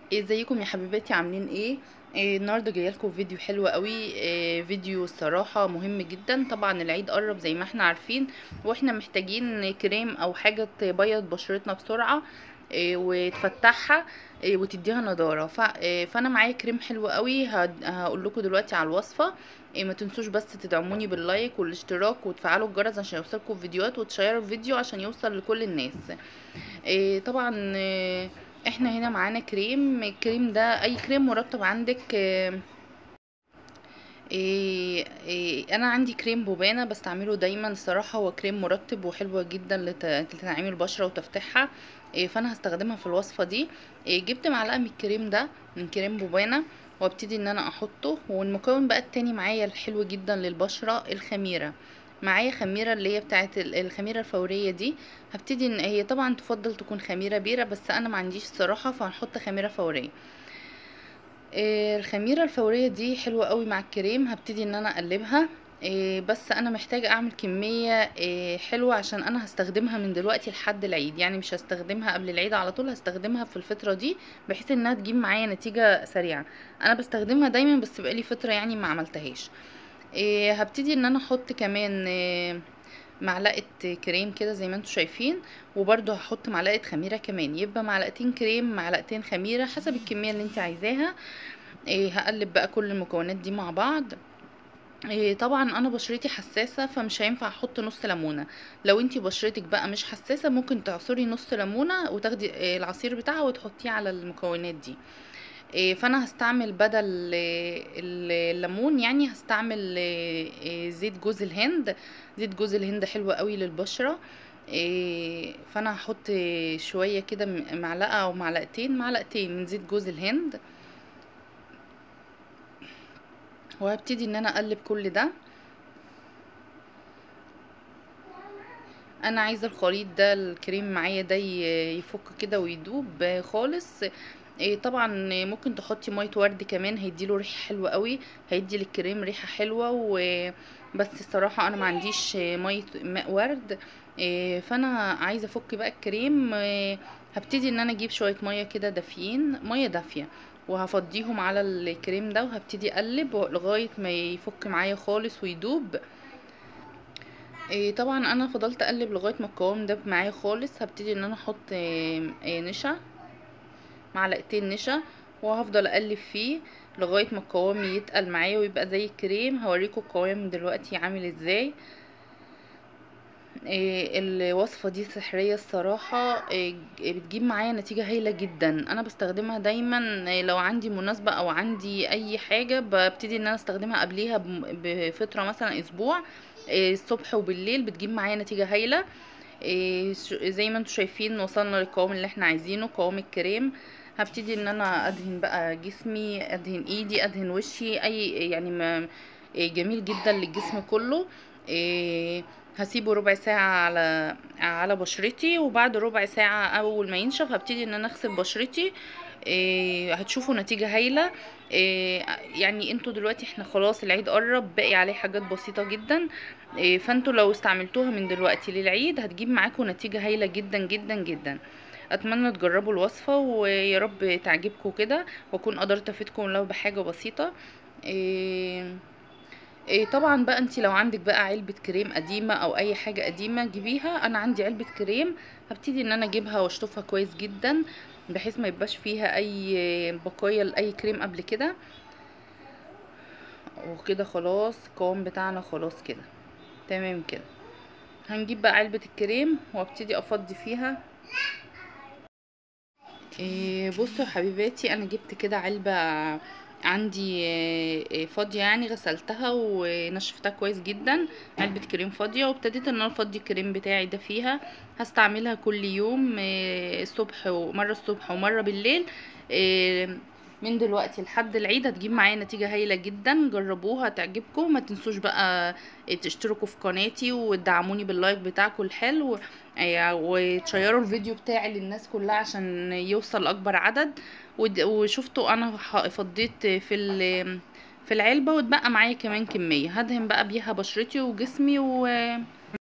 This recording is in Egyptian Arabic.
ازيكم يا حبيباتي عاملين ايه إيه النهارده جايه لكم فيديو حلو قوي إيه فيديو الصراحه مهم جدا طبعا العيد قرب زي ما احنا عارفين واحنا محتاجين كريم او حاجه تبيض بشرتنا بسرعه إيه وتفتحها إيه وتديها نضاره ف- إيه فانا معايا كريم حلو قوي هقول لكم دلوقتي على الوصفه إيه ما تنسوش بس تدعموني باللايك والاشتراك وتفعلوا الجرس عشان يوصلكم فيديوهات وتشيروا الفيديو عشان يوصل لكل الناس إيه طبعا إيه احنا هنا معانا كريم الكريم ده اي كريم مرطب عندك إيه إيه إيه انا عندي كريم بوبانا بستعمله دايما الصراحه هو كريم مرطب وحلو جدا لت- لتنعيم البشره وتفتحها إيه فانا هستخدمها في الوصفه دي إيه جبت معلقه من الكريم ده من كريم بوبانا وابتدي ان انا احطه والمكون بقى التاني معايا الحلو جدا للبشره الخميره معايا خميره اللي هي بتاعه ال- الخميره الفوريه دي هبتدي ان هي طبعا تفضل تكون خميره بيره بس انا ما عنديش الصراحه فهنحط خميره فوريه إيه الخميره الفوريه دي حلوه قوي مع الكريم هبتدي ان انا اقلبها إيه بس انا محتاجه اعمل كميه إيه حلوه عشان انا هستخدمها من دلوقتي لحد العيد يعني مش هستخدمها قبل العيد على طول هستخدمها في الفتره دي بحيث انها تجيب معايا نتيجه سريعه انا بستخدمها دايما بس بقالي فتره يعني ما عملتهاش إيه هبتدي ان انا احط كمان إيه معلقه كريم كده زي ما انتم شايفين وبرده هحط معلقه خميره كمان يبقى معلقتين كريم معلقتين خميره حسب الكميه اللي انت عايزاها إيه هقلب بقى كل المكونات دي مع بعض إيه طبعا انا بشرتي حساسه فمش هينفع احط نص ليمونه لو انتي بشرتك بقى مش حساسه ممكن تعصري نص ليمونه وتاخدي إيه العصير بتاعها وتحطيه على المكونات دي إيه فانا هستعمل بدل إيه الليمون يعني هستعمل إيه زيت جوز الهند زيت جوز الهند حلو قوي للبشره إيه فانا هحط شويه كده معلقه او معلقتين معلقتين من زيت جوز الهند وهبتدي ان انا اقلب كل ده انا عايزه الخليط ده الكريم معايا ده يفك كده ويدوب خالص إيه طبعا ممكن تحطي ميه ورد كمان هيديله ريحه حلوه قوي هيدي للكريم ريحه حلوه وبس الصراحه انا ما عنديش ميه ماء ورد إيه فانا عايزه افك بقى الكريم إيه هبتدي ان انا اجيب شويه ميه كده دافيين ميه دافيه وهفضيهم على الكريم ده وهبتدي اقلب لغايه ما يفك معايا خالص ويدوب إيه طبعا انا فضلت اقلب لغايه ما القوام ده معايا خالص هبتدي ان انا احط إيه نشا معلقتين نشا وهفضل اقلب فيه لغايه ما القوام يتقل معايا ويبقى زي الكريم هوريكم القوام دلوقتي عامل ازاي إيه الوصفه دي سحريه الصراحه إيه بتجيب معايا نتيجه هايله جدا انا بستخدمها دايما إيه لو عندي مناسبه او عندي اي حاجه ببتدي ان انا استخدمها قبليها بفتره مثلا اسبوع الصبح وبالليل بتجيب معايا نتيجه هايله زي ما انتم شايفين وصلنا للقوام اللي احنا عايزينه قوام الكريم هبتدي ان انا ادهن بقى جسمي ادهن ايدي ادهن وشي اي يعني ما جميل جدا للجسم كله هسيبه ربع ساعة على على بشرتي وبعد ربع ساعة اول ما ينشف هبتدي ان انا اغسل بشرتي إيه هتشوفوا نتيجة هايلة إيه يعني انتوا دلوقتي احنا خلاص العيد قرب باقي عليه حاجات بسيطة جدا إيه فانتوا لو استعملتوها من دلوقتي للعيد هتجيب معاكم نتيجة هايلة جدا جدا جدا اتمنى تجربوا الوصفة ويا رب تعجبكم كده واكون قدرت افيدكم لو بحاجة بسيطة إيه إيه طبعا بقى انت لو عندك بقى علبة كريم قديمة او اي حاجة قديمة جيبيها انا عندي علبة كريم هبتدي ان انا اجيبها واشطفها كويس جدا بحيث ما يبقاش فيها اي بقايا لاي كريم قبل كده وكده خلاص القوام بتاعنا خلاص كده تمام كده هنجيب بقى علبة الكريم وابتدي افضي فيها إيه بصوا حبيباتي انا جبت كده علبة عندي فاضية يعني غسلتها ونشفتها كويس جدا علبة كريم فاضية وابتديت ان انا افضي الكريم بتاعي ده فيها هستعملها كل يوم الصبح ومرة الصبح ومرة بالليل من دلوقتي لحد العيد هتجيب معايا نتيجة هايلة جدا جربوها هتعجبكم ما تنسوش بقى تشتركوا في قناتي وتدعموني باللايك بتاعكم الحلو وتشيروا الفيديو بتاعي للناس كلها عشان يوصل لاكبر عدد وشفتوا انا فضيت في في العلبة واتبقى معايا كمان كمية هدهن بقى بيها بشرتي وجسمي و